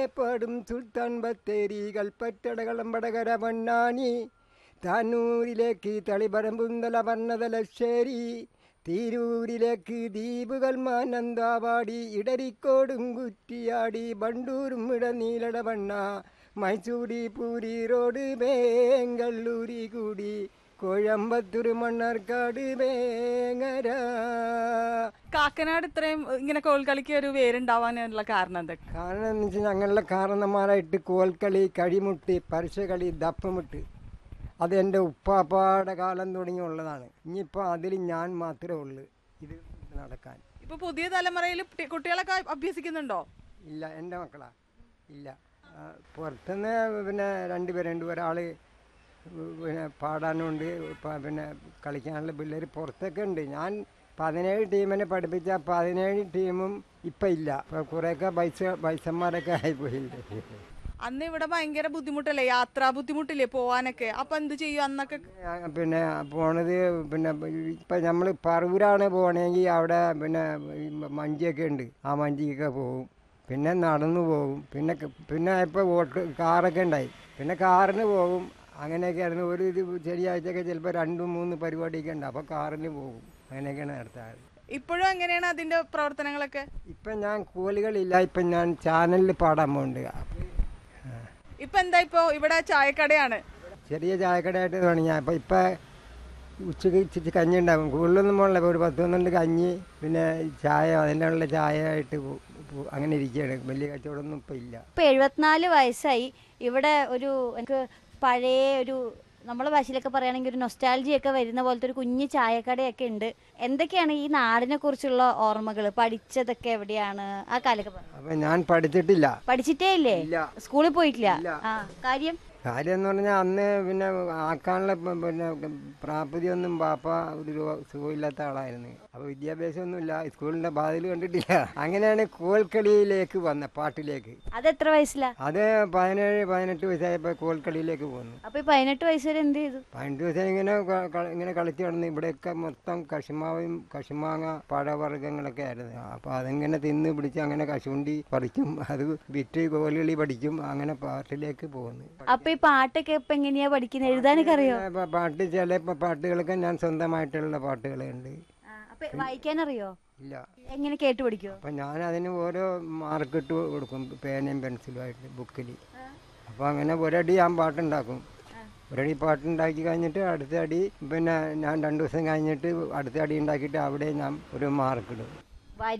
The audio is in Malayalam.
പാടും സുൽത്താൻ ബത്തേരി കൽപ്പറ്റടകളമ്പടകര പൊന്നാനി താനൂരിലേക്ക് തളിപറമ്പുന്തല വർണ്ണതലശ്ശേരി തിരൂരിലേക്ക് ദ്വീപുകൾ മാനന്താവാടി ഇടരിക്കോടും കുറ്റിയാടി ബണ്ടൂരും ഇടനീലടവണ്ണ മൈസൂരി പൂരി റോഡ് ബേങ്കല്ലൂരി കൂടി കോഴമ്പത്തൂർ മണ്ണാർക്കാട് വേങ്ങര കാക്കനാട് ഇത്രയും ഇങ്ങനെ കോൽക്കളിക്ക് ഒരു പേരുണ്ടാവാനുള്ള കാരണം എന്തൊക്കെ കാരണം എന്ന് വെച്ചാൽ ഞങ്ങളുടെ കാരണന്മാരായിട്ട് കോൽക്കളി കഴിമുട്ട് പരശകളി ദപ്പമുട്ട് അത് എൻ്റെ ഉപ്പാപ്പാടെ കാലം തുടങ്ങിയുള്ളതാണ് ഇനിയിപ്പോൾ അതിൽ ഞാൻ മാത്രമേ ഉള്ളൂ ഇത് നടക്കാൻ ഇപ്പൊ പുതിയ തലമുറയിൽ കുട്ടി- കുട്ടികളൊക്കെ അഭ്യസിക്കുന്നുണ്ടോ ഇല്ല എൻ്റെ മക്കളാ ഇല്ല ആ, പുറത്തുനിന്ന് പിന്നെ രണ്ടുപേരുണ്ട് ഒരാൾ പിന്നെ പാടാനുണ്ട് പ- പിന്നെ കളിക്കാനുള്ള പിള്ളേർ പുറത്തൊക്കെ ഉണ്ട് ഞാൻ പതിനേഴ് ടീമിനെ പഠിപ്പിച്ച പതിനേഴ് ടീമും ഇപ്പം ഇല്ല ഇപ്പം കുറേയൊക്കെ പൈസ പൈസന്മാരൊക്കെ ആയിപ്പോയില്ലേ അന്ന് ഇവിടെ ഭയങ്കര ബുദ്ധിമുട്ടല്ലേ യാത്രാ ബുദ്ധിമുട്ടില്ലേ പോവാനൊക്കെ അപ്പൊ എന്ത് ചെയ്യും അന്നൊക്കെ ആ, പിന്നെ പോണത് പിന്നെ ഇപ്പം നമ്മൾ പറവൂരാണ് പോകണമെങ്കിൽ അവിടെ പിന്നെ ഈ മഞ്ചിയൊക്കെ ഉണ്ട് ആ മഞ്ചിക്കൊക്കെ പോകും പിന്നെ നടന്നു പോകും പിന്നെ ക- പിന്നെ ഇപ്പോൾ ഓട്ട് കാറൊക്കെ ഉണ്ടായി പിന്നെ കാറിന് പോകും അങ്ങനെയൊക്കെ ആയിരുന്നു ഒരു ഇത് ശനിയാഴ്ചയൊക്കെ ചിലപ്പോൾ രണ്ടും മൂന്ന് പരിപാടിയൊക്കെ ഉണ്ട് അപ്പോൾ കാറിന് പോകും അങ്ങനെയൊക്കെയാണ് നടത്താറ് ഇപ്പോഴും എങ്ങനെയാണ് അതിന്റെ പ്രവർത്തനങ്ങളൊക്കെ ഇപ്പം ഞാൻ കോലുകളില്ല ഇപ്പം ഞാൻ ചാനലിൽ പാടാൻ പോകുന്നുണ്ട് ഇപ്പൊ എന്താ ഇപ്പൊ ഇവിടെ ചായക്കടയാണ് ചെറിയ ചായക്കടയായിട്ട് തുടങ്ങി അപ്പോൾ ഇപ്പം ഉച്ചയ്ക്ക് ഇച്ചിരി കഞ്ഞി ഉണ്ടാകും കൂടുതലൊന്നും പോകണില്ല ഇപ്പോൾ ഒരു പത്ത് പന്ത്രണ്ട് കഞ്ഞി പിന്നെ ചായ അതിൻ്റെ ഉള്ള ചായ ആയിട്ട് പോ- പോ- അങ്ങനെ ഇരിക്കുകയാണ് വലിയ കച്ചവടമൊന്നും ഇപ്പം ഇല്ല ഇപ്പൊ എഴുപത്തിനാല് വയസ്സായി ഇവിടെ ഒരു എനിക്ക് പഴയ ഒരു നമ്മളെ ഭാഷയിലൊക്കെ പറയുകയാണെങ്കിൽ ഒരു നൊസ്റ്റാലജി ഒക്കെ വരുന്ന പോലത്തെ ഒരു കുഞ്ഞു ചായക്കടയൊക്കെ ഉണ്ട് എന്തൊക്കെയാണ് ഈ നാടിനെ കുറിച്ചുള്ള ഓർമ്മകൾ പഠിച്ചതൊക്കെ എവിടെയാണ് ആ കാലൊക്കെ പറ അപ്പം ഞാൻ പഠിച്ചിട്ടില്ല പഠിച്ചിട്ടേ ഇല്ലേ ഇല്ല. സ്കൂളിൽ പോയിട്ടില്ല ഇല്ല. ആ കാര്യം കാര്യം എന്ന് പറഞ്ഞാൽ അന്ന് പിന്നെ ആക്കാനുള്ള പ- പിന്നെ പ്രാപ്തിയൊന്നും പാപ്പ ഒരു രോ- സുഖമില്ലാത്ത ആളായിരുന്നു അപ്പോൾ വിദ്യാഭ്യാസമൊന്നുമില്ല സ്കൂളിൻ്റെ ബാധയിൽ കണ്ടിട്ടില്ല അങ്ങനെയാണ് കോൽക്കളിയിലേക്ക് വന്ന പാട്ടിലേക്ക് അതെത്ര വയസ്സിലാ അത് പതിനേഴ് പതിനെട്ട് വയസ്സായപ്പോൾ കോൽക്കളിയിലേക്ക് പോന്നു അപ്പൊ ഈ പതിനെട്ട് വയസ്സ് വരെ എന്ത് ചെയ്തു പതിനെട്ട് ദിവസം ഇങ്ങനെ ക- ക- ഇങ്ങനെ കളിച്ച് കിടന്ന് ഇവിടെയൊക്കെ മൊത്തം കശുമാവും കശുമാങ്ങ പഴവർഗ്ഗങ്ങളൊക്കെ ആയിരുന്നു അപ്പോൾ അതിങ്ങനെ തിന്ന് പിടിച്ച് അങ്ങനെ കശുണ്ടി പറിക്കും അത് വിറ്റ് കോലുകളി പഠിക്കും അങ്ങനെ പാട്ടിലേക്ക് പോകുന്നു അപ്പൊ ഈ പാട്ടൊക്കെ ഇപ്പൊ എങ്ങനെയാ പഠിക്കുന്നത് എഴുതാനൊക്കെ അറിയോ പിന്നെ പ- പാട്ട് ചില പ- പാട്ടുകളൊക്കെ ഞാൻ സ്വന്തമായിട്ടുള്ള പാട്ടുകളുണ്ട് ആ, അപ്പൊ വായിക്കാൻ അറിയോ ഇല്ല എങ്ങനെ കേട്ട് പഠിക്കോ അപ്പം ഞാൻ അതിന് ഓരോ മാർക്കിട്ട് കൊടുക്കും പേനയും പെൻസിലുമായിട്ട് ബുക്കിൽ അപ്പോൾ അങ്ങനെ ഒരടി ഞാൻ പാട്ടുണ്ടാക്കും ഒരടി പാട്ടുണ്ടാക്കി കഴിഞ്ഞിട്ട് അടുത്ത അടി പിന്നെ ഞാൻ രണ്ട് ദിവസം കഴിഞ്ഞിട്ട് അടുത്ത അടി ഉണ്ടാക്കിയിട്ട് അവിടെ ഞാൻ ഒരു മാർക്കിടും